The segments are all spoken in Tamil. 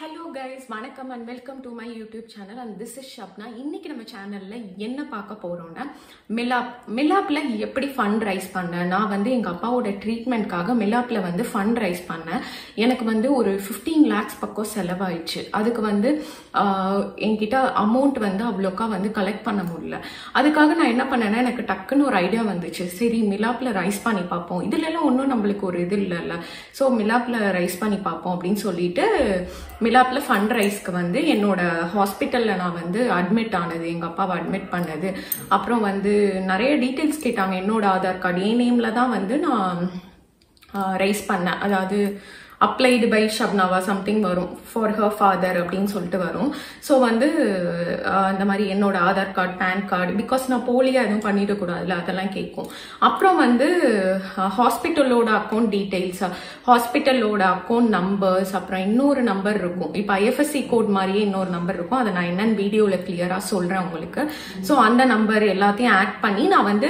ஹலோ கைஸ் வணக்கம் and welcome to my YouTube channel and this is Shabna இன்னைக்கு நம்ம சேனல்ல என்ன பார்க்க போறோம்னா மிலாப் மிலாப்ல எப்படி ஃபண்ட் ரைஸ் பண்ணேன் நான் வந்து எங்க அப்பாவோட ட்ரீட்மெண்ட்காக மிலாப்ல வந்து ஃபண்ட் ரைஸ் பண்ணேன் எனக்கு வந்து ஒரு ஃபிஃப்டீன் லேக்ஸ் பக்கம் செலவாயிடுச்சு அதுக்கு வந்து ஆஹ், என்கிட்ட அமௌண்ட் வந்து அவ்வளோக்கா வந்து கலெக்ட் பண்ண முடியல அதுக்காக நான் என்ன பண்ணேன்னா எனக்கு டக்குன்னு ஒரு ஐடியா வந்துச்சு சரி மிலாப்ல ரைஸ் பண்ணி பார்ப்போம் இதுல எல்லாம் ஒன்றும் நம்மளுக்கு ஒரு இது இல்லைல்ல ஸோ மிலாப்ல ரைஸ் பண்ணி பார்ப்போம் அப்படின்னு சொல்லிட்டு மிலாப்ல ஃபண்ட் ரைஸ்க்கு வந்து என்னோட ஹாஸ்பிட்டல்ல நான் வந்து அட்மிட் ஆனது எங்க அப்பாவை அட்மிட் பண்ணது அப்புறம் வந்து நிறைய டீட்டெயில்ஸ் கேட்டாங்க என்னோட ஆதார் கார்டு என் நேம்ல தான் வந்து நான் ரைஸ் பண்ணேன் அதாவது அப்ளைடு பை ஷப்னாவா சம்திங் வரும் ஃபார் ஹர் ஃபாதர் அப்படின்னு சொல்லிட்டு வரும் ஸோ வந்து ஆஹ், இந்த மாதிரி என்னோட Aadhaar card PAN card because நான் போலியா எதுவும் பண்ணிடக்கூடாதுல அதெல்லாம் கேட்கும் அப்புறம் வந்து ஹாஸ்பிட்டலோட அக்கௌண்ட் டீட்டெயில்ஸ் ஹாஸ்பிட்டலோட அக்கௌண்ட் நம்பர்ஸ் அப்புறம் இன்னொரு நம்பர் இருக்கும் இப்போ ஐஎஃப்எஸ்சி கோட் மாதிரியே இன்னொரு நம்பர் இருக்கும் அதை நான் என்னன்னு வீடியோவில் கிளியராக சொல்கிறேன் உங்களுக்கு ஸோ அந்த நம்பர் எல்லாத்தையும் ஆட் பண்ணி நான் வந்து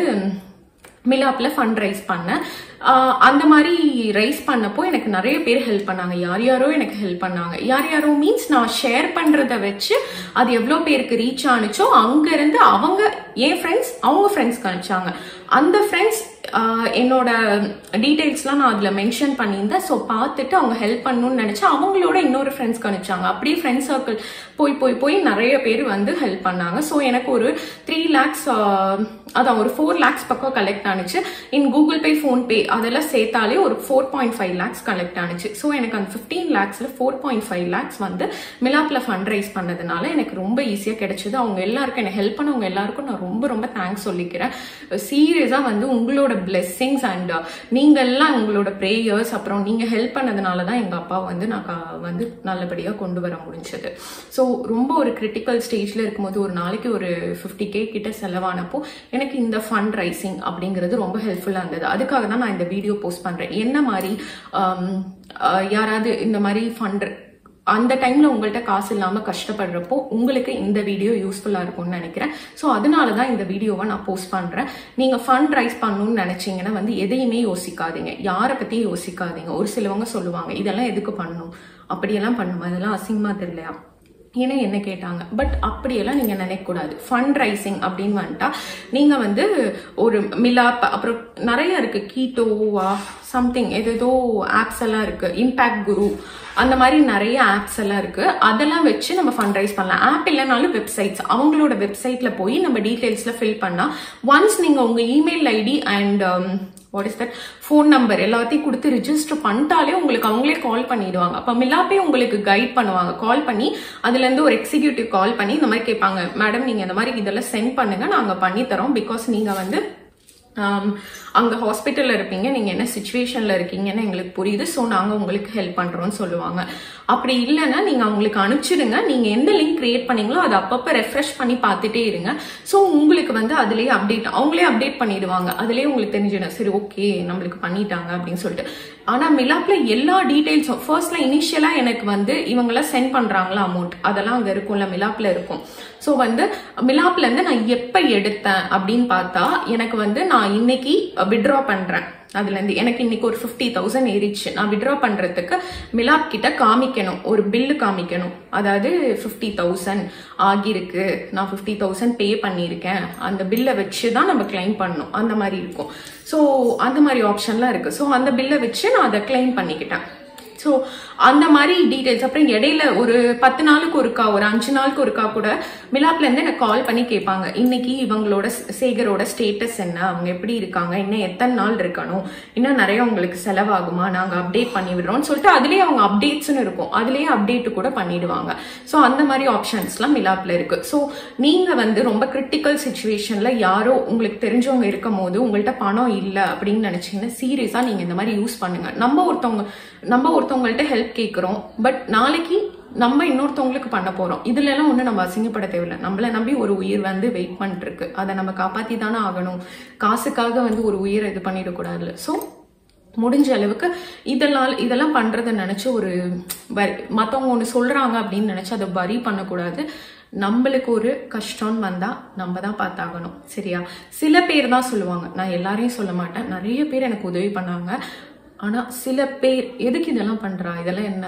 மிலாப்ல ஃபண்ட் ரைஸ் பண்ணேன் ஆஹ் அந்த மாதிரி ரைஸ் பண்ணப்போ எனக்கு நிறைய பேர் ஹெல்ப் பண்ணாங்க யார் யாரோ எனக்கு ஹெல்ப் பண்ணாங்க யார் யாரோ மீன்ஸ் நான் ஷேர் பண்றத வச்சு அது எவ்வளோ பேருக்கு ரீச் ஆனுச்சோ அங்க இருந்து அவங்க என் ஃப்ரெண்ட்ஸ் அவங்க ஃப்ரெண்ட்ஸ்க்கு அனுப்பிச்சாங்க அந்த ஃப்ரெண்ட்ஸ் என்னோட டீட்டெயில்ஸ்லாம் நான் அதில் மென்ஷன் பண்ணியிருந்தேன் ஸோ பார்த்துட்டு அவங்க ஹெல்ப் பண்ணணும்னு நினச்சா அவங்களோட இன்னொரு ஃப்ரெண்ட்ஸ்க்கு அனுப்பிச்சாங்க அப்படியே ஃப்ரெண்ட்ஸ் சர்க்கிள் போய் போய் போய் நிறைய பேர் வந்து ஹெல்ப் பண்ணாங்க ஸோ எனக்கு ஒரு த்ரீ லேக்ஸ் அதான் ஒரு ஃபோர் லேக்ஸ் பக்கம் கலெக்ட் ஆனுச்சு இன் கூகுள் பே ஃபோன்பே அதெல்லாம் சேர்த்தாலே ஒரு four point five lakhs collect ஆனுச்சு ஸோ எனக்கு அந்த ஃபிஃப்டீன் லேக்ஸில் ஃபோர் பாயிண்ட் ஃபைவ் லேக்ஸ் வந்து மிலாப்ல ஃபண்ட் ரைஸ் பண்ணதுனால எனக்கு ரொம்ப ஈஸியாக கிடைச்சது அவங்க எல்லாருக்கும் எனக்கு ஹெல்ப் பண்ணவங்க எல்லாருக்கும் நான் ரொம்ப ரொம்ப தேங்க்ஸ் சொல்லிக்கிறேன் சீரியஸாக வந்து உங்களோட பிளெஸ்ஸிங்ஸ் அண்ட் நீங்க எல்லாம் உங்களோட ப்ரேயர்ஸ் அப்புறம் நீங்க ஹெல்ப் பண்ணதுனால தான் எங்க அப்பா வந்து நான் க- வந்து நல்லபடியாக கொண்டு வர முடிஞ்சது ஸோ ரொம்ப ஒரு கிரிட்டிக்கல் ஸ்டேஜ்ல இருக்கும்போது ஒரு நாளைக்கு ஒரு ஃபிஃப்டி கே கிட்ட செலவானப்போ எனக்கு இந்த ஃபண்ட் ரைசிங் அப்படிங்கிறது ரொம்ப ஹெல்ப்ஃபுல்லாக இருந்தது அதுக்காக தான் நான் இந்த வீடியோ போஸ்ட் பண்றேன் என்ன மாதிரி ஆம், ஆஹ், யாராவது இந்த மாதிரி ஃபண்ட் அந்த டைம்ல உங்கள்ட்ட காசு இல்லாம கஷ்டப்படுறப்போ உங்களுக்கு இந்த வீடியோ யூஸ்ஃபுல்லா இருக்கும்னு நினைக்கிறேன் ஸோ அதனால தான் இந்த வீடியோவை நான் போஸ்ட் பண்றேன் நீங்க ஃபண்ட் ரைஸ் பண்ணணும்னு நினைச்சீங்கன்னா வந்து எதையுமே யோசிக்காதீங்க யாரை பத்தியும் யோசிக்காதீங்க ஒரு சிலவங்க சொல்லுவாங்க இதெல்லாம் எதுக்கு பண்ணணும் அப்படியெல்லாம் பண்ணுமா இதெல்லாம் அசிங்கமா தெரியலையா ஏன்னா என்ன கேட்டாங்க பட் அப்படியெல்லாம் நீங்க நினைக்கக்கூடாது ஃபண்ட் ரைசிங் அப்படின்னு வந்துட்டா நீங்க வந்து ஒரு மிலாப் அப்புறம் நிறைய இருக்கு கீட்டோவா சம்திங் ஏதேதோ ஆப்ஸ் எல்லாம் இருக்கு இம்பாக்ட் குரு அந்த மாதிரி நிறைய ஆப்ஸ் எல்லாம் இருக்கு அதெல்லாம் வச்சு நம்ம ஃபண்ட் ரைஸ் பண்ணலாம் ஆப் இல்லைனாலும் வெப்சைட்ஸ் அவங்களோட வெப்சைட்ல போய் நம்ம டீடைல்ஸ்ல ஃபில் பண்ணா ஒன்ஸ் நீங்க உங்க email ID and what is that phone number எல்லாத்தையும் கொடுத்து ரிஜிஸ்டர் பண்ணிட்டாலே உங்களுக்கு அவங்களே கால் பண்ணிடுவாங்க அப்போ மிலாப்பே உங்களுக்கு கைட் பண்ணுவாங்க கால் பண்ணி அதுல இருந்து ஒரு எக்ஸிக்யூட்டிவ் கால் பண்ணி இந்த மாதிரி கேட்பாங்க மேடம் நீங்க இந்த மாதிரி இதெல்லாம் சென்ட் பண்ணுங்க நாங்க பண்ணி தரோம் பிகாஸ் நீங்க வந்து ஆம், அங்க ஹாஸ்பிட்டல்ல இருப்பீங்க நீங்க என்ன சுச்சுவேஷன்ல இருக்கீங்கன்னு எங்களுக்கு புரியுது ஸோ நாங்க உங்களுக்கு ஹெல்ப் பண்றோம்னு சொல்லுவாங்க அப்படி இல்லைன்னா நீங்க அவங்களுக்கு அனுப்பிச்சிடுங்க நீங்க எந்த லிங்க் கிரியேட் பண்ணீங்களோ அதை அப்பப்ப ரெஃப்ரெஷ் பண்ணி பார்த்துட்டே இருங்க ஸோ உங்களுக்கு வந்து அதுலயே அப்டேட் அவங்களே அப்டேட் பண்ணிடுவாங்க அதுலயே உங்களுக்கு தெரிஞ்சிடும் சரி ஓகே நம்மளுக்கு பண்ணிட்டாங்க அப்படின்னு சொல்லிட்டு ஆனா மிலாப்ல எல்லா டீடைல்ஸும் ஃபர்ஸ்ட்ல இனிஷியலா எனக்கு வந்து இவங்கெல்லாம் சென்ட் பண்றாங்களா அமௌண்ட் அதெல்லாம் அங்க இருக்கும்ல மிலாப்ல இருக்கும் ஸோ வந்து மிலாப்ல இருந்து நான் எப்ப எடுத்தேன் அப்படின்னு பார்த்தா எனக்கு வந்து நான் இன்னைக்கு விட்ரா பண்றேன் அதுல இருந்து எனக்கு இன்னைக்கு ஒரு ஃபிஃப்டி தௌசண்ட் ஏறிச்சு நான் விட்ரா பண்றதுக்கு மிலாப் கிட்ட காமிக்கணும் ஒரு பில்லு காமிக்கணும் அதாவது ஃபிஃப்டி தௌசண்ட் ஆகியிருக்கு நான் ஃபிஃப்டி தௌசண்ட் பே பண்ணியிருக்கேன் அந்த பில்லை வச்சு தான் நம்ம கிளைம் பண்ணணும் அந்த மாதிரி இருக்கும் ஸோ அந்த மாதிரி ஆப்ஷன்லாம் இருக்கு ஸோ அந்த பில்லை வச்சு நான் அதை கிளைம் பண்ணிக்கிட்டேன் ஸோ அந்த மாதிரி டீடைல்ஸ் அப்புறம் இடையில ஒரு பத்து நாளுக்கு ஒருக்கா ஒரு அஞ்சு நாளுக்கு ஒருக்கா கூட மிலாப்ல இருந்து எனக்கு கால் பண்ணி கேட்பாங்க இன்னைக்கு இவங்களோட சேகரோட ஸ்டேட்டஸ் என்ன அவங்க எப்படி இருக்காங்க இன்னும் எத்தனை நாள் இருக்கணும் இன்னும் நிறைய உங்களுக்கு செலவாகுமா நாங்க அப்டேட் பண்ணி விடுறோம்னு சொல்லிட்டு அதுலயே அவங்க அப்டேட்ஸ்னு இருக்கும் அதுலயே அப்டேட் கூட பண்ணிடுவாங்க ஸோ அந்த மாதிரி ஆப்ஷன்ஸ்லாம் மிலாப்ல இருக்கு ஸோ நீங்க வந்து ரொம்ப கிரிட்டிக்கல் சுச்சுவேஷன்ல யாரோ உங்களுக்கு தெரிஞ்சவங்க இருக்கும் போது உங்கள்ட்ட பணம் இல்லை அப்படின்னு நினைச்சீங்கன்னா சீரியஸா நீங்க இந்த மாதிரி யூஸ் பண்ணுங்க நம்ம ஒருத்தவங்க நம்ம ஒருத்தவங்கள்ட்ட ஹெல்ப் கேட்குறோம் பட் நாளைக்கு நம்ம இன்னொருத்தவங்களுக்கு பண்ண போறோம் இதுல எல்லாம் ஒண்ணு நம்ம அசிங்கப்பட தேவையில்லை நம்மள நம்பி ஒரு உயிர் வந்து வெயிட் பண்ணிட்டு இருக்கு அதை நம்ம காப்பாத்தி தானே ஆகணும் காசுக்காக வந்து ஒரு உயிரை இது பண்ணிடக்கூடாதுல்ல ஸோ முடிஞ்ச அளவுக்கு இதெல்லாம் இதெல்லாம் பண்றதை நினைச்சு ஒரு வரி மத்தவங்க ஒன்று சொல்றாங்க அப்படின்னு நினைச்சு அதை வரி பண்ணக்கூடாது நம்மளுக்கு ஒரு கஷ்டம்னு வந்தா நம்ம தான் பார்த்தாகணும் சரியா சில பேர் தான் சொல்லுவாங்க நான் எல்லாரையும் சொல்ல மாட்டேன் நிறைய பேர் எனக்கு உதவி பண்ணாங்க ஆனா சில பேர் எதுக்கு இதெல்லாம் பண்றா இதெல்லாம் என்ன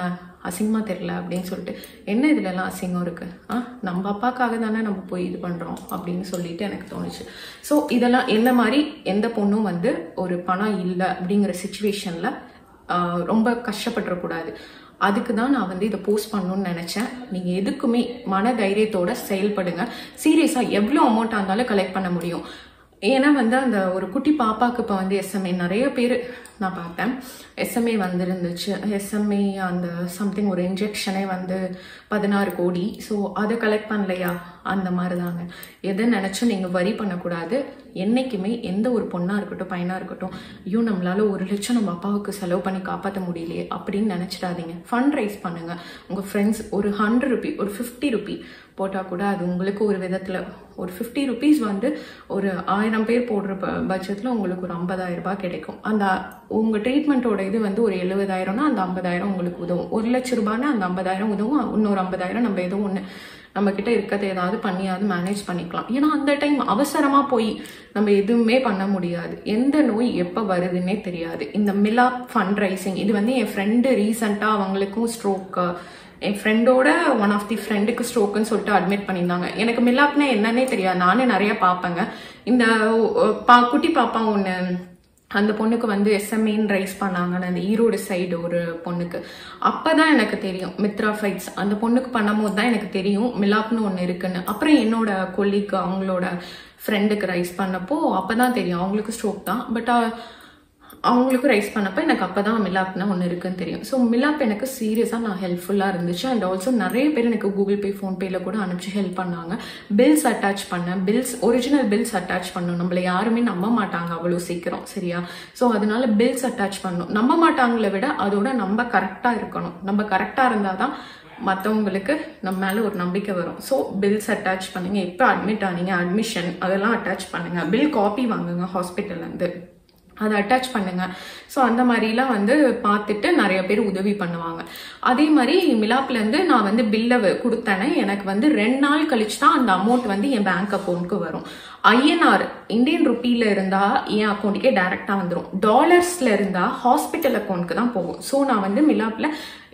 அசிங்கமா தெரியல அப்படின்னு சொல்லிட்டு என்ன இதுல எல்லாம் அசிங்கம் இருக்கு ஆ நம்ம அப்பாக்காக தானே நம்ம போய் இது பண்றோம் அப்படின்னு சொல்லிட்டு எனக்கு தோணுச்சு ஸோ இதெல்லாம் என்ன மாதிரி எந்த பொண்ணும் வந்து ஒரு பணம் இல்லை அப்படிங்கிற சுச்சுவேஷன்ல ரொம்ப கஷ்டப்பட்டுறக்கூடாது அதுக்கு தான் நான் வந்து இதை போஸ்ட் பண்ணணும்னு நினச்சேன் நீங்கள் எதுக்குமே மன தைரியத்தோட செயல்படுங்க சீரியஸாக எவ்வளோ அமௌண்ட்டாக இருந்தாலும் கலெக்ட் பண்ண முடியும் ஏன்னா வந்து அந்த ஒரு குட்டி பாப்பாவுக்கு இப்போ வந்து எஸ்எம்ஏ நிறைய பேர் நான் பார்த்தேன் எஸ்எம்ஏ வந்துருந்துச்சு எஸ்எம்ஏ அந்த சம்திங் ஒரு இன்ஜெக்ஷனே வந்து பதினாறு கோடி ஸோ அதை கலெக்ட் பண்ணலையா அந்த மாதிரி தாங்க எதை நினச்சும் நீங்கள் வரி பண்ணக்கூடாது என்றைக்குமே எந்த ஒரு பொண்ணாக இருக்கட்டும் பையனாக இருக்கட்டும் ஐயோ நம்மளால ஒரு லட்சம் நம்ம அப்பாவுக்கு செலவு பண்ணி காப்பாற்ற முடியலையே அப்படின்னு நினச்சிடாதீங்க ஃபண்ட் ரைஸ் பண்ணுங்கள் உங்கள் ஃப்ரெண்ட்ஸ் ஒரு ஹண்ட்ரட் ருபி ஒரு ஃபிஃப்டி ருபி போட்டால் கூட அது உங்களுக்கு ஒரு விதத்தில் ஒரு ஃபிஃப்டி ருபீஸ் வந்து ஒரு ஆயிரம் பேர் போடுற பட்சத்தில் உங்களுக்கு ஒரு ஐம்பதாயிரம் ரூபாய் கிடைக்கும் அந்த உங்கள் ட்ரீட்மெண்ட்டோட இது வந்து ஒரு எழுபதாயிரம்னா அந்த ஐம்பதாயிரம் உங்களுக்கு உதவும் ஒரு லட்ச ரூபாய்னா அந்த ஐம்பதாயிரம் உதவும் இன்னொரு ஐம்பதாயிரம் நம்ம ஏதோ ஒன்று நம்ம கிட்ட இருக்கிறத ஏதாவது பண்ணியாவது மேனேஜ் பண்ணிக்கலாம் ஏன்னா அந்த டைம் அவசரமா போய் நம்ம எதுவுமே பண்ண முடியாது எந்த நோய் எப்போ வருதுன்னே தெரியாது இந்த மிலா ஃபண்ட் ரைசிங் இது வந்து என் ஃப்ரெண்டு ரீசெண்டாக அவங்களுக்கும் ஸ்ட்ரோக்கு என் ஃப்ரெண்டோட ஒன் ஆஃப் தி ஃப்ரெண்டுக்கு ஸ்ட்ரோக்குன்னு சொல்லிட்டு அட்மிட் பண்ணியிருந்தாங்க எனக்கு மில்லாப்னா என்னன்னே தெரியாது நானே நிறைய பார்ப்பேங்க இந்த பா குட்டி பாப்பா ஒன்று அந்த பொண்ணுக்கு வந்து எஸ்எம்ஏன்னு ரைஸ் பண்ணாங்கன்னு அந்த ஈரோடு சைடு ஒரு பொண்ணுக்கு அப்பதான் எனக்கு தெரியும் மித்ரா ஃபைட்ஸ் அந்த பொண்ணுக்கு பண்ணும்போது தான் எனக்கு தெரியும் மிலாப்னு ஒன்று இருக்குன்னு அப்புறம் என்னோட கொல்லிக்கு அவங்களோட ஃப்ரெண்டுக்கு ரைஸ் பண்ணப்போ அப்பதான் தெரியும் அவங்களுக்கு ஸ்ட்ரோக் தான் பட் அவங்களுக்கும் ரைஸ் பண்ணப்போ எனக்கு அப்போ தான் மிலாப்னா ஒன்று இருக்குன்னு தெரியும் ஸோ மிலாப் எனக்கு சீரியஸாக நான் ஹெல்ப்ஃபுல்லாக இருந்துச்சு அண்ட் ஆல்சோ நிறைய பேர் எனக்கு கூகுள் பே ஃபோன்பேல கூட அனுப்பிச்சு ஹெல்ப் பண்ணாங்க பில்ஸ் அட்டாச் பண்ணேன் பில்ஸ் ஒரிஜினல் பில்ஸ் அட்டாச் பண்ணணும் நம்மள யாருமே நம்ப மாட்டாங்க அவ்வளோ சீக்கிரம் சரியா ஸோ அதனால பில்ஸ் அட்டாச் பண்ணணும் நம்ப மாட்டாங்களை விட அதோட நம்ம கரெக்டாக இருக்கணும் நம்ம கரெக்டாக இருந்தால் தான் மற்றவங்களுக்கு நம்ம மேலே ஒரு நம்பிக்கை வரும் ஸோ பில்ஸ் அட்டாச் பண்ணுங்க எப்போ அட்மிட் ஆனீங்க அட்மிஷன் அதெல்லாம் அட்டாச் பண்ணுங்க பில் காப்பி வாங்குங்க ஹாஸ்பிட்டல்லேருந்து அதை அட்டாச் பண்ணுங்க ஸோ அந்த மாதிரிலாம் வந்து பார்த்துட்டு நிறைய பேர் உதவி பண்ணுவாங்க அதே மாதிரி மிலாப்லேருந்து நான் வந்து பில்லை கொடுத்தேனே எனக்கு வந்து ரெண்டு நாள் கழிச்சு தான் அந்த அமௌண்ட் வந்து என் பேங்க் அக்கௌண்ட்க்கு வரும் ஐஎன்ஆர் இந்தியன் ருப்பியில் இருந்தால் என் அக்கௌண்ட்டுக்கே டைரெக்டாக வந்துடும் டாலர்ஸில் இருந்தால் ஹாஸ்பிட்டல் அக்கௌண்ட்க்கு தான் போகும் ஸோ நான் வந்து மிலாப்பில்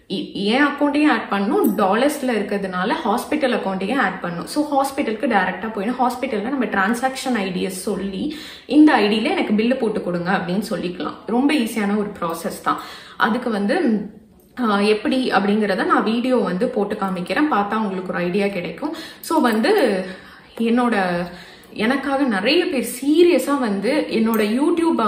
என் அக்கௌண்ட்டையும் ஆட் பண்ணும் டாலர்ஸ்ல இருக்கிறதுனால ஹாஸ்பிட்டல் அக்கௌண்ட்டையும் ஆட் பண்ணும் ஸோ ஹாஸ்பிட்டலுக்கு டேரெக்டாக போயிடும் ஹாஸ்பிட்டலில் நம்ம டிரான்சாக்ஷன் ஐடியை சொல்லி இந்த ஐடியில் எனக்கு பில்லு போட்டு கொடுங்க அப்படின்னு சொல்லிக்கலாம் ரொம்ப ஈஸியான ஒரு ப்ராசஸ் தான் அதுக்கு வந்து எப்படி அப்படிங்கிறத நான் வீடியோ வந்து போட்டு காமிக்கிறேன் பார்த்தா உங்களுக்கு ஒரு ஐடியா கிடைக்கும் ஸோ வந்து என்னோட எனக்காக நிறைய பேர் சீரியஸாக வந்து என்னோட யூடியூப்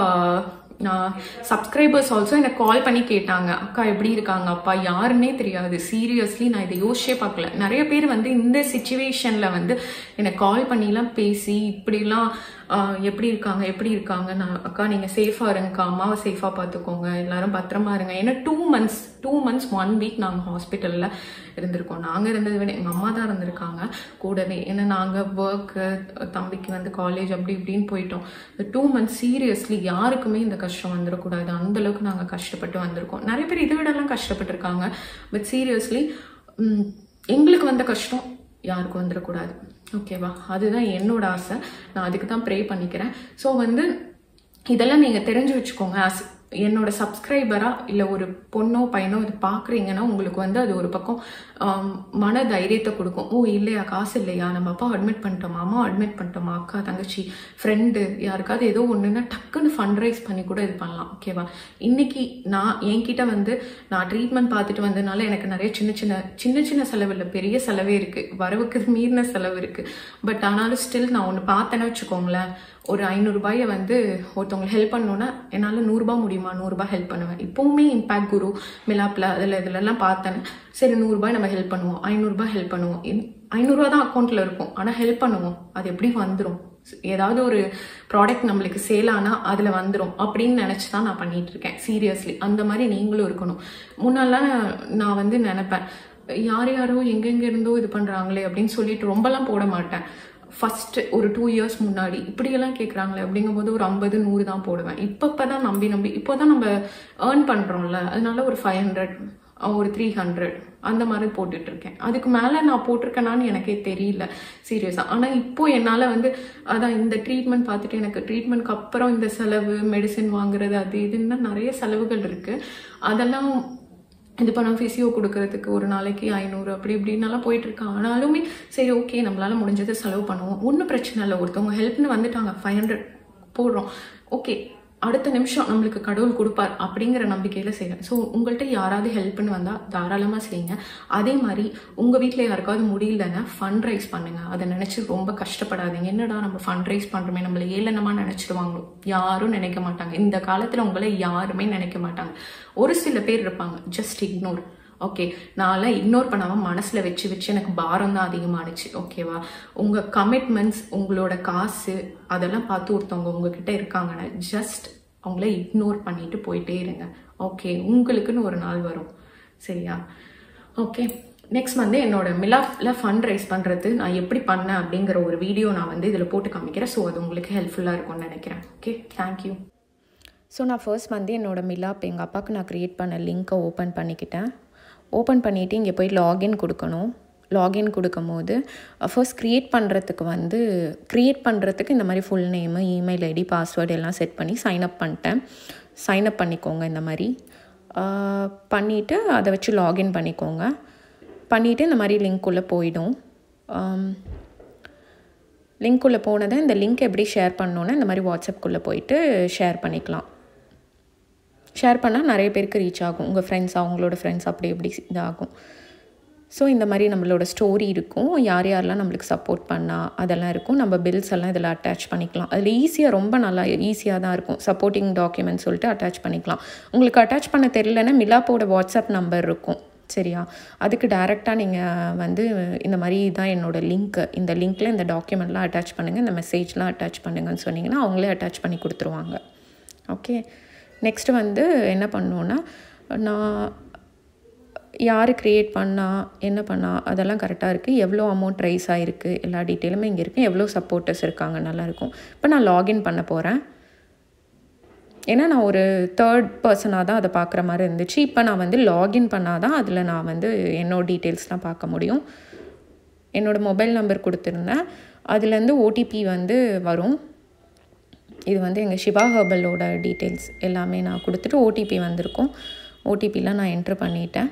சப்ஸ்கிரைபர்ஸ் ஆல்சோ எனக்கு கால் பண்ணி கேட்டாங்க அக்கா எப்படி இருக்காங்க அப்பா யாருன்னே தெரியாது சீரியஸ்லி நான் இதை யோசிச்சே பார்க்கல நிறைய பேர் வந்து இந்த சுச்சுவேஷன்ல வந்து எனக்கு கால் பண்ணிலாம் பேசி இப்படிலாம் எப்படி இருக்காங்க எப்படி இருக்காங்க நான் அக்கா நீங்கள் சேஃபாக இருங்கக்கா அம்மாவை சேஃபாக பார்த்துக்கோங்க எல்லாரும் பத்திரமா இருங்க ஏன்னா two months two months one week நாங்கள் ஹாஸ்பிட்டலில் இருந்திருக்கோம் நாங்கள் இருந்ததை விட எங்கள் அம்மா தான் இருந்திருக்காங்க கூடவே ஏன்னா நாங்கள் ஒர்க்கு தம்பிக்கு வந்து காலேஜ் அப்படி இப்படின்னு போயிட்டோம் இந்த டூ மந்த்ஸ் சீரியஸ்லி யாருக்குமே இந்த கஷ்டம் வந்துடக்கூடாது அந்த அளவுக்கு நாங்கள் கஷ்டப்பட்டு வந்திருக்கோம் நிறைய பேர் இதை விடலாம் கஷ்டப்பட்டிருக்காங்க பட் சீரியஸ்லி எங்களுக்கு வந்த கஷ்டம் யாருக்கும் வந்துடக்கூடாது ஓகேவா அதுதான் என்னோட ஆசை நான் அதுக்கு தான் ப்ரே பண்ணிக்கிறேன் ஸோ வந்து இதெல்லாம் நீங்கள் தெரிஞ்சு வச்சுக்கோங்க அஸ் என்னோட சப்ஸ்கிரைபரா இல்லை ஒரு பொண்ணோ பையனோ இது பார்க்குறீங்கன்னா உங்களுக்கு வந்து அது ஒரு பக்கம் மன தைரியத்தை கொடுக்கும் ஓ இல்லையா காசு இல்லையா நம்ம அப்பா அட்மிட் பண்ணிட்டோமா அம்மா அட்மிட் பண்ணிட்டோமா அக்கா தங்கச்சி ஃப்ரெண்டு யாருக்காவது ஏதோ ஒன்றுன்னா டக்குன்னு ஃபண்ட் ரைஸ் பண்ணி கூட இது பண்ணலாம் ஓகேவா இன்னைக்கு நான் என்கிட்ட வந்து நான் ட்ரீட்மெண்ட் பார்த்துட்டு வந்ததுனால எனக்கு நிறைய சின்ன சின்ன சின்ன சின்ன செலவு இல்லை பெரிய செலவே இருக்கு வரவுக்கு மீறின செலவு இருக்கு பட் ஆனாலும் ஸ்டில் நான் ஒன்று பார்த்தேன்னு வச்சுக்கோங்களேன் ஒரு ஐநூறுரூபாயை வந்து ஒருத்தவங்க ஹெல்ப் பண்ணணுன்னா என்னால் நூறுரூபா முடியுமா நூறுரூபா ஹெல்ப் பண்ணுவேன் இப்போவுமே இம்பேக்ட் குரு மிலாப்பில் அதில் இதிலெல்லாம் பார்த்தேன் சரி நூறுரூபாய் நம்ம ஹெல்ப் பண்ணுவோம் ஐநூறுரூபா ஹெல்ப் பண்ணுவோம் ஐநூறுரூவா தான் அக்கௌண்ட்டில் இருக்கும் ஆனால் ஹெல்ப் பண்ணுவோம் அது எப்படி வந்துடும் ஏதாவது ஒரு ப்ராடக்ட் நம்மளுக்கு சேல் ஆனால் அதில் வந்துடும் அப்படின்னு நினச்சி தான் நான் பண்ணிட்டு இருக்கேன் சீரியஸ்லி அந்த மாதிரி நீங்களும் இருக்கணும் முன்னாலாம் நான் வந்து நினைப்பேன் யார் யாரோ எங்கெங்க இருந்தோ இது பண்ணுறாங்களே அப்படின்னு சொல்லிட்டு ரொம்பலாம் போட மாட்டேன் ஃபர்ஸ்ட் ஒரு டூ இயர்ஸ் முன்னாடி இப்படியெல்லாம் கேட்குறாங்களே அப்படிங்கும்போது ஒரு ஐம்பது நூறு தான் போடுவேன் இப்போ இப்போ தான் நம்பி நம்பி இப்போ தான் நம்ம ஏர்ன் பண்ணுறோம்ல அதனால ஒரு ஃபைவ் ஹண்ட்ரட் ஒரு த்ரீ ஹண்ட்ரட் அந்த மாதிரி போட்டுட்டு இருக்கேன் அதுக்கு மேலே நான் போட்டிருக்கேனான்னு எனக்கே தெரியல சீரியஸாக ஆனால் இப்போ என்னால் வந்து அதான் இந்த ட்ரீட்மெண்ட் பார்த்துட்டு எனக்கு ட்ரீட்மெண்ட்க்கு அப்புறம் இந்த செலவு மெடிசின் வாங்குறது அது இதுன்னு நிறைய செலவுகள் இருக்குது அதெல்லாம் இது பணம் ஃபிசியோ கொடுக்கறதுக்கு ஒரு நாளைக்கு ஐநூறு அப்படி இப்படின்னாலாம் போயிட்டு இருக்கு ஆனாலுமே சரி ஓகே நம்மளால முடிஞ்சதை செலவு பண்ணுவோம் ஒன்றும் பிரச்சனை இல்லை ஒருத்தவங்க ஹெல்ப்னு வந்துட்டாங்க ஃபைவ் ஹண்ட்ரட் போடுறோம் ஓகே அடுத்த நிமிஷம் நம்மளுக்கு கடவுள் கொடுப்பார் அப்படிங்கிற நம்பிக்கையில செய்கிறேன் ஸோ உங்கள்கிட்ட யாராவது ஹெல்ப்னு வந்தால் தாராளமாக செய்யுங்க அதே மாதிரி உங்கள் வீட்டில் யாருக்காவது முடியலன்னா ஃபண்ட் ரைஸ் பண்ணுங்க அதை நினச்சி ரொம்ப கஷ்டப்படாதீங்க என்னடா நம்ம ஃபண்ட் ரைஸ் பண்ணுறோமே நம்மளை ஏளனமாக நினச்சிடுவாங்களோ யாரும் நினைக்க மாட்டாங்க இந்த காலத்தில் உங்களை யாருமே நினைக்க மாட்டாங்க ஒரு சில பேர் இருப்பாங்க ஜஸ்ட் இக்னோர் ஓகே நான்லாம் இக்னோர் பண்ணாமல் மனசில் வச்சு வச்சு எனக்கு பாரம் தான் அதிகமானுச்சு ஓகேவா உங்கள் கமிட்மெண்ட்ஸ் உங்களோட காசு அதெல்லாம் பார்த்து ஒருத்தவங்க உங்ககிட்ட இருக்காங்கன்னா ஜஸ்ட் அவங்கள இக்னோர் பண்ணிட்டு போயிட்டே இருங்க ஓகே உங்களுக்குன்னு ஒரு நாள் வரும் சரியா ஓகே நெக்ஸ்ட் வந்து என்னோட மிலாப்ல ஃபண்ட் ரைஸ் பண்ணுறது நான் எப்படி பண்ணேன் அப்படிங்கிற ஒரு வீடியோ நான் வந்து இதில் போட்டு காமிக்கிறேன் ஸோ அது உங்களுக்கு ஹெல்ப்ஃபுல்லாக இருக்கும்னு நினைக்கிறேன் ஓகே தேங்க்யூ ஸோ நான் ஃபர்ஸ்ட் வந்து என்னோடய மிலாப் எங்கள் அப்பாவுக்கு நான் க்ரியேட் பண்ண லிங்க்கை ஓப்பன் பண்ணிக்கிட்டேன் ஓப்பன் பண்ணிவிட்டு இங்கே போய் லாகின் கொடுக்கணும் லாகின் கொடுக்கும் போது ஃபர்ஸ்ட் க்ரியேட் பண்ணுறதுக்கு வந்து க்ரியேட் பண்ணுறதுக்கு இந்த மாதிரி full name email ID password எல்லாம் செட் பண்ணி சைன் அப் பண்ணிட்டேன் சைன் அப் பண்ணிக்கோங்க இந்த மாதிரி பண்ணிவிட்டு அதை வச்சு லாகின் பண்ணிக்கோங்க பண்ணிவிட்டு இந்த மாதிரி லிங்க்குள்ளே போயிடும் லிங்க்குள்ளே போனதை இந்த லிங்க் எப்படி ஷேர் பண்ணோன்னா இந்த மாதிரி வாட்ஸ்அப்குள்ளே போயிட்டு ஷேர் பண்ணிக்கலாம் ஷேர் பண்ணால் நிறைய பேருக்கு ரீச் ஆகும் உங்கள் ஃப்ரெண்ட்ஸ் அவங்களோட ஃப்ரெண்ட்ஸ் அப்படி இப்படி இதாகும் ஸோ இந்த மாதிரி நம்மளோட ஸ்டோரி இருக்கும் யார் யாரெல்லாம் நம்மளுக்கு சப்போர்ட் பண்ணால் அதெல்லாம் இருக்கும் நம்ம பில்ஸ் எல்லாம் இதில் அட்டாச் பண்ணிக்கலாம் அதில் ஈஸியாக ரொம்ப நல்லா ஈஸியாக தான் இருக்கும் சப்போர்ட்டிங் டாக்குமெண்ட் சொல்லிட்டு அட்டாச் பண்ணிக்கலாம் உங்களுக்கு அட்டாச் பண்ண தெரியலன்னா மிலாப்போட வாட்ஸ்அப் நம்பர் இருக்கும் சரியா அதுக்கு டேரெக்டாக நீங்கள் வந்து இந்த மாதிரி தான் என்னோடய லிங்க்கு இந்த லிங்க்கில் இந்த டாக்குமெண்ட்லாம் அட்டாச் பண்ணுங்கள் இந்த மெசேஜ்லாம் அட்டாச் பண்ணுங்கன்னு சொன்னீங்கன்னா அவங்களே அட்டாச் பண்ணி கொடுத்துருவாங்க ஓகே நெக்ஸ்ட்டு வந்து என்ன பண்ணோன்னா நான் யார் க்ரியேட் பண்ணா என்ன பண்ணா அதெல்லாம் கரெக்டாக இருக்குது எவ்வளோ அமௌண்ட் ரைஸ் ஆகிருக்கு எல்லா டீட்டெயிலுமே இங்கே இருக்குது எவ்வளோ சப்போர்ட்டர்ஸ் இருக்காங்க நல்லாயிருக்கும் இப்போ நான் லாகின் பண்ண போகிறேன் ஏன்னா நான் ஒரு தேர்ட் பர்சனாக தான் அதை பார்க்குற மாதிரி இருந்துச்சு இப்போ நான் வந்து லாகின் பண்ணால் தான் அதில் நான் வந்து என்னோட டீட்டெயில்ஸ்லாம் பார்க்க முடியும் என்னோடய மொபைல் நம்பர் கொடுத்துருந்தேன் அதுலேருந்து ஓடிபி வந்து வரும் இது வந்து எங்கள் சிவா ஹர்பலோட டீட்டெயில்ஸ் எல்லாமே நான் கொடுத்துட்டு ஓடிபி வந்திருக்கும் ஓடிபிலாம் நான் என்ட்ரு பண்ணிட்டேன்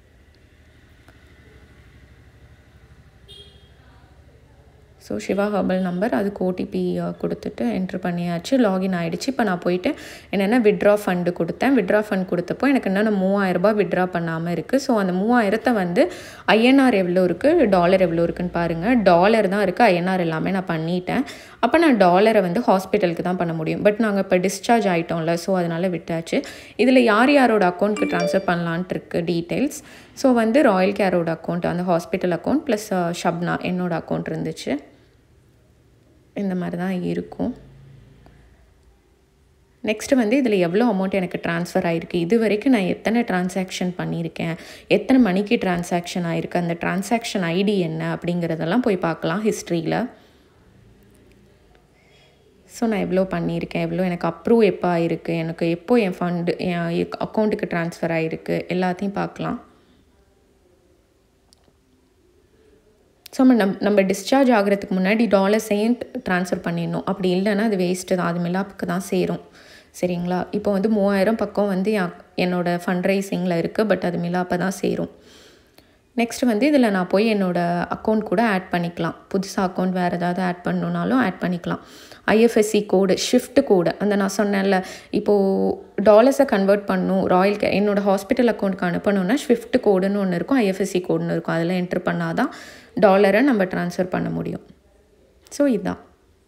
ஸோ சிவா ஹர்பல் நம்பர் அதுக்கு ஓடிபி கொடுத்துட்டு என்ட்ரு பண்ணியாச்சு லாகின் ஆகிடுச்சு இப்போ நான் போயிட்டு என்னென்ன விட்ரா ஃபண்டு கொடுத்தேன் விட்ரா ஃபண்ட் கொடுத்தப்போ எனக்கு என்னென்ன மூவாயிரரூபா விட்ரா பண்ணாமல் இருக்குது ஸோ அந்த மூவாயிரத்தை வந்து ஐஎன்ஆர் எவ்வளோ இருக்குது டாலர் எவ்வளோ இருக்குன்னு பாருங்கள் டாலர் தான் இருக்குது ஐஎன்ஆர் எல்லாமே நான் பண்ணிட்டேன் அப்போ நான் டாலரை வந்து ஹாஸ்பிட்டலுக்கு தான் பண்ண முடியும் பட் நாங்கள் இப்போ டிஸ்சார்ஜ் ஆகிட்டோம்ல ஸோ அதனால் விட்டாச்சு இதில் யார் யாரோட அக்கௌண்ட்க்கு ட்ரான்ஸ்ஃபர் பண்ணலான்ட்டு இருக்குது டீட்டெயில்ஸ் ஸோ வந்து ராயல் கேரோட அக்கௌண்ட் அந்த ஹாஸ்பிட்டல் அக்கௌண்ட் ப்ளஸ் ஷப்னா என்னோட அக்கௌண்ட் இருந்துச்சு இந்த மாதிரி தான் இருக்கும் நெக்ஸ்ட்டு வந்து இதில் எவ்வளோ அமௌண்ட் எனக்கு ட்ரான்ஸ்ஃபர் ஆகிருக்கு இது வரைக்கும் நான் எத்தனை ட்ரான்சாக்ஷன் பண்ணியிருக்கேன் எத்தனை மணிக்கு ட்ரான்சாக்ஷன் ஆகிருக்கு அந்த ட்ரான்சாக்ஷன் ஐடி என்ன அப்படிங்கிறதெல்லாம் போய் பார்க்கலாம் ஹிஸ்ட்ரியில் ஸோ நான் எவ்வளோ பண்ணியிருக்கேன் எவ்வளோ எனக்கு அப்ரூவ் எப்போ ஆகிருக்கு எனக்கு எப்போ என் ஃபண்டு என் அக்கௌண்ட்டுக்கு ட்ரான்ஸ்ஃபர் ஆகிருக்கு எல்லாத்தையும் பார்க்கலாம் ஸோ நம்ம நம் நம்ம டிஸ்சார்ஜ் ஆகிறதுக்கு முன்னாடி டாலர்ஸையும் ட்ரான்ஸ்ஃபர் பண்ணிடணும் அப்படி இல்லைன்னா அது வேஸ்ட்டு தான் அது மிலாப்புக்கு தான் சேரும் சரிங்களா இப்போ வந்து மூவாயிரம் பக்கம் வந்து என்னோடய ஃபண்ட் ரைசிங்கில் இருக்குது பட் அது மிலாப்பை தான் சேரும் நெக்ஸ்ட் வந்து இதில் நான் போய் என்னோடய அக்கௌண்ட் கூட ஆட் பண்ணிக்கலாம் புதுசாக அக்கௌண்ட் வேறு ஏதாவது ஆட் பண்ணணுன்னாலும் ஆட் பண்ணிக்கலாம் ஐஎஃப்எஸ்சி கோடு ஷிஃப்ட் கோடு அந்த நான் சொன்னேன்ல இப்போது டாலர்ஸை கன்வெர்ட் பண்ணும் ராயல் கே என்னோடய ஹாஸ்பிட்டல் அக்கௌண்ட்டுக்கு அனுப்பணுன்னா ஷிஃப்ட் கோடுன்னு ஒன்று இருக்கும் ஐஎஃப்எஸ்சி கோடுன்னு இருக்கும் அதில் என்ட்ரு பண்ணால் தான் டாலரை நம்ம ட்ரான்ஸ்ஃபர் பண்ண முடியும் ஸோ இதுதான்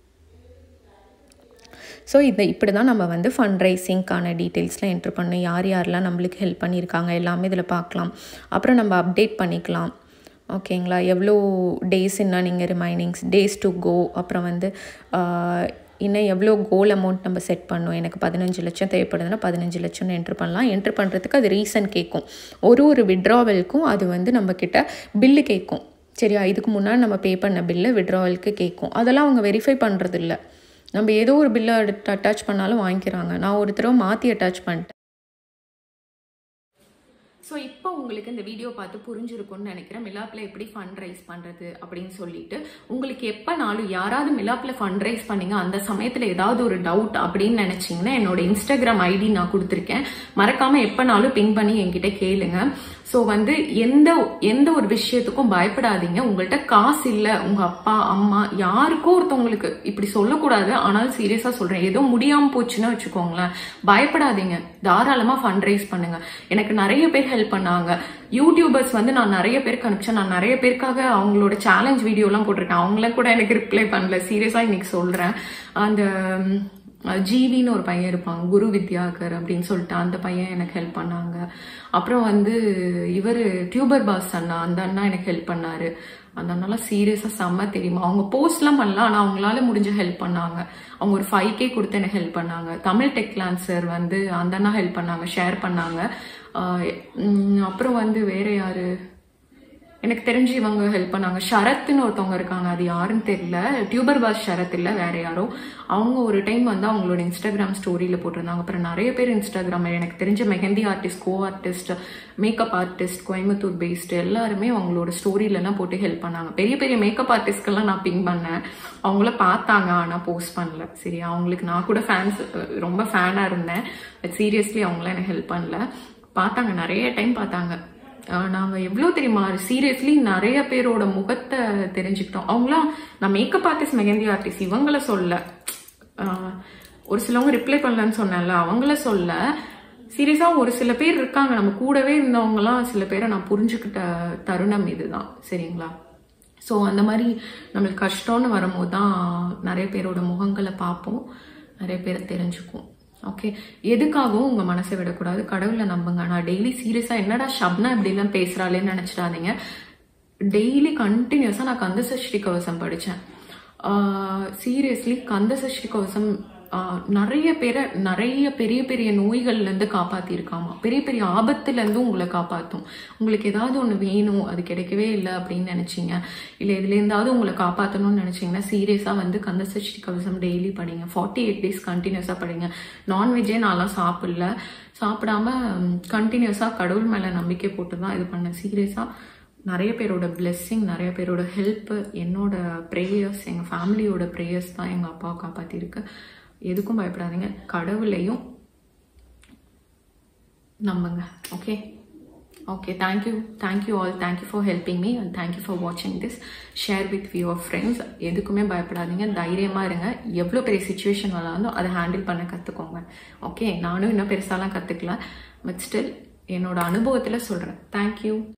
ஸோ இதை இப்படி தான் நம்ம வந்து ஃபண்ட் ரைசிங்க்கான டீட்டெயில்ஸ்லாம் என்ட்ரு பண்ணணும் யார் யாரெல்லாம் நம்மளுக்கு ஹெல்ப் பண்ணியிருக்காங்க எல்லாமே இதில் பார்க்கலாம் அப்புறம் நம்ம அப்டேட் பண்ணிக்கலாம் ஓகேங்களா எவ்வளோ டேஸ் என்ன நீங்கள் ரிமைனிங்ஸ் டேஸ் டு கோ அப்புறம் வந்து இன்னும் எவ்வளோ கோல் அமௌண்ட் நம்ம செட் பண்ணோம் எனக்கு பதினஞ்சு லட்சம் தேவைப்படுதுன்னா பதினஞ்சு லட்சம்னு என்ட்ரு பண்ணலாம் என்ட்ரு பண்ணுறதுக்கு அது ரீசன் கேட்கும் ஒரு ஒரு விட்ராவலுக்கும் அது வந்து நம்மக்கிட்ட பில்லு கேட்கும் சரியா இதுக்கு முன்னாடி நம்ம பே பண்ண பில்லை விட்ராவலுக்கு கேட்கும் அதெல்லாம் அவங்க வெரிஃபை பண்ணுறது இல்லை நம்ம ஏதோ ஒரு பில்லை அட்டாச் பண்ணாலும் வாங்கிக்கிறாங்க நான் ஒரு தடவை மாற்றி அட்டாச் பண்ணிட்டேன் ஸோ இப்போ உங்களுக்கு இந்த வீடியோ பார்த்து புரிஞ்சிருக்கும்னு நினைக்கிறேன் மிலாப்பில் எப்படி ஃபண்ட் ரைஸ் பண்ணுறது அப்படின்னு சொல்லிட்டு உங்களுக்கு எப்போனாலும் யாராவது மிலாப்பில் ஃபண்ட் ரைஸ் பண்ணீங்க அந்த சமயத்தில் ஏதாவது ஒரு டவுட் அப்படின்னு நினச்சிங்கன்னா என்னோட இன்ஸ்டாகிராம் ஐடி நான் கொடுத்துருக்கேன் மறக்காமல் எப்போனாலும் பின் பண்ணி என்கிட்ட கேளுங்க ஸோ வந்து எந்த எந்த ஒரு விஷயத்துக்கும் பயப்படாதீங்க உங்கள்கிட்ட காசு இல்லை உங்க அப்பா அம்மா யாருக்கோ ஒருத்தவங்களுக்கு இப்படி சொல்லக்கூடாது ஆனால் சீரியஸா சொல்றேன் ஏதோ முடியாம போச்சுன்னா வச்சுக்கோங்களேன் பயப்படாதீங்க தாராளமா ஃபண்ட் ரைஸ் பண்ணுங்க எனக்கு நிறைய பேர் ஹெல்ப் பண்ணாங்க யூடியூபர்ஸ் வந்து நான் நிறைய பேருக்கு அனுப்பிச்சேன் நான் நிறைய பேருக்காக அவங்களோட சேலஞ்ச் வீடியோலாம் போட்டிருக்கேன் அவங்கள கூட எனக்கு ரிப்ளை பண்ணல சீரியஸா இன்னைக்கு சொல்றேன் அந்த ஜீவின்னு ஒரு பையன் இருப்பாங்க குரு வித்யாகர் அப்படின்னு சொல்லிட்டு அந்த பையன் எனக்கு ஹெல்ப் பண்ணாங்க அப்புறம் வந்து இவர் டியூபர் பாஸ் அண்ணா அந்த அண்ணா எனக்கு ஹெல்ப் பண்ணாரு அந்த அண்ணாலாம் சீரியஸாக செம்ம தெரியுமா அவங்க போஸ்ட்லாம் பண்ணலாம் ஆனால் அவங்களால முடிஞ்ச ஹெல்ப் பண்ணாங்க அவங்க ஒரு ஃபைவ் கே கொடுத்து எனக்கு ஹெல்ப் பண்ணாங்க தமிழ் டெக்லான் சார் வந்து அந்த அண்ணா ஹெல்ப் பண்ணாங்க ஷேர் பண்ணாங்க அப்புறம் வந்து வேற யாரு எனக்கு தெரிஞ்சு இவங்க ஹெல்ப் பண்ணாங்க ஷரத்னு ஒருத்தவங்க இருக்காங்க அது யாருன்னு தெரியல டியூபர் பாஸ் ஷரத் இல்லை வேற யாரோ அவங்க ஒரு டைம் வந்து அவங்களோட இன்ஸ்டாகிராம் ஸ்டோரியில போட்டிருந்தாங்க அப்புறம் நிறைய பேர் இன்ஸ்டாகிராம் எனக்கு தெரிஞ்ச மெஹந்தி ஆர்டிஸ்ட் கோ artist makeup artist Coimbatore based எல்லாருமே அவங்களோட ஸ்டோரியிலலாம் போட்டு ஹெல்ப் பண்ணாங்க பெரிய பெரிய மேக்கப் ஆர்டிஸ்ட்கெல்லாம் நான் பிங் பண்ணேன் அவங்கள பார்த்தாங்க ஆனால் போஸ்ட் பண்ணல சரி அவங்களுக்கு நான் கூட ஃபேன்ஸ் ரொம்ப ஃபேனாக இருந்தேன் பட் சீரியஸ்லி அவங்களாம் எனக்கு ஹெல்ப் பண்ணல பார்த்தாங்க நிறைய டைம் பார்த்தாங்க நாங்கள் எவ்வளோ தெரியுமா சீரியஸ்லி நிறைய பேரோட முகத்தை தெரிஞ்சுக்கிட்டோம் அவங்களாம் நான் மேக்கப் ஆர்டிஸ்ட் மெகந்தி ஆர்டிஸ்ட் இவங்கள சொல்ல ஒரு சிலவங்க ரிப்ளை பண்ணலன்னு சொன்னேன்ல அவங்கள சொல்ல சீரியஸாக ஒரு சில பேர் இருக்காங்க நம்ம கூடவே இருந்தவங்கலாம் சில பேரை நான் புரிஞ்சுக்கிட்ட தருணம் இதுதான் சரிங்களா ஸோ அந்த மாதிரி நம்மளுக்கு கஷ்டம்னு வரும்போது தான் நிறைய பேரோட முகங்களை பார்ப்போம் நிறைய பேரை தெரிஞ்சுக்குவோம் ஓகே எதுக்காகவும் உங்க மனசை விடக்கூடாது கடவுளை நம்புங்க நான் டெய்லி சீரியஸா என்னடா ஷப்னா இப்படி எல்லாம் பேசுறாளேன்னு நினைச்சிடாதீங்க டெய்லி கண்டினியூஸா நான் கந்த சஷ்டி கவசம் படிச்சேன் சீரியஸ்லி கந்த சஷ்டி கவசம் நிறைய பேரை நிறைய பெரிய பெரிய நோய்கள்ல இருந்து காப்பாத்திருக்காமா பெரிய பெரிய ஆபத்துல இருந்து உங்களை காப்பாத்தும் உங்களுக்கு ஏதாவது ஒண்ணு வேணும் அது கிடைக்கவே இல்லை அப்படின்னு நினைச்சீங்க இல்ல இதுல இருந்தாவது உங்களை காப்பாத்தணும்னு நினைச்சீங்கன்னா சீரியஸா வந்து கந்த சஷ்டி கவசம் டெய்லி படிங்க ஃபார்ட்டி எயிட் டேஸ் கண்டினியூஸா படிங்க நான்வெஜ்ஜே நான்லாம் சாப்பிடல சாப்பிடாம கண்டினியூஸா கடவுள் மேல நம்பிக்கை போட்டு தான் இது பண்ணேன் சீரியஸா நிறைய பேரோட பிளெஸ்ஸிங் நிறைய பேரோட ஹெல்ப் என்னோட ப்ரேயர்ஸ் எங்கள் ஃபேமிலியோட ப்ரேயர்ஸ் தான் எங்கள் அப்பாவை காப்பாற்றிருக்கு எதுக்கும் பயப்படாதீங்க கடவுளையும் நம்புங்க okay okay thank you thank you all thank you for helping me and thank you for வாட்சிங் this share with your friends எதுக்குமே பயப்படாதீங்க தைரியமாக இருங்க எவ்வளோ பெரிய சுச்சுவேஷன் வந்தாலும் அதை ஹேண்டில் பண்ண கற்றுக்கோங்க ஓகே நானும் இன்னும் பெருசாலாம் கற்றுக்கல பட் ஸ்டில் என்னோட அனுபவத்தில் சொல்கிறேன் தேங்க்யூ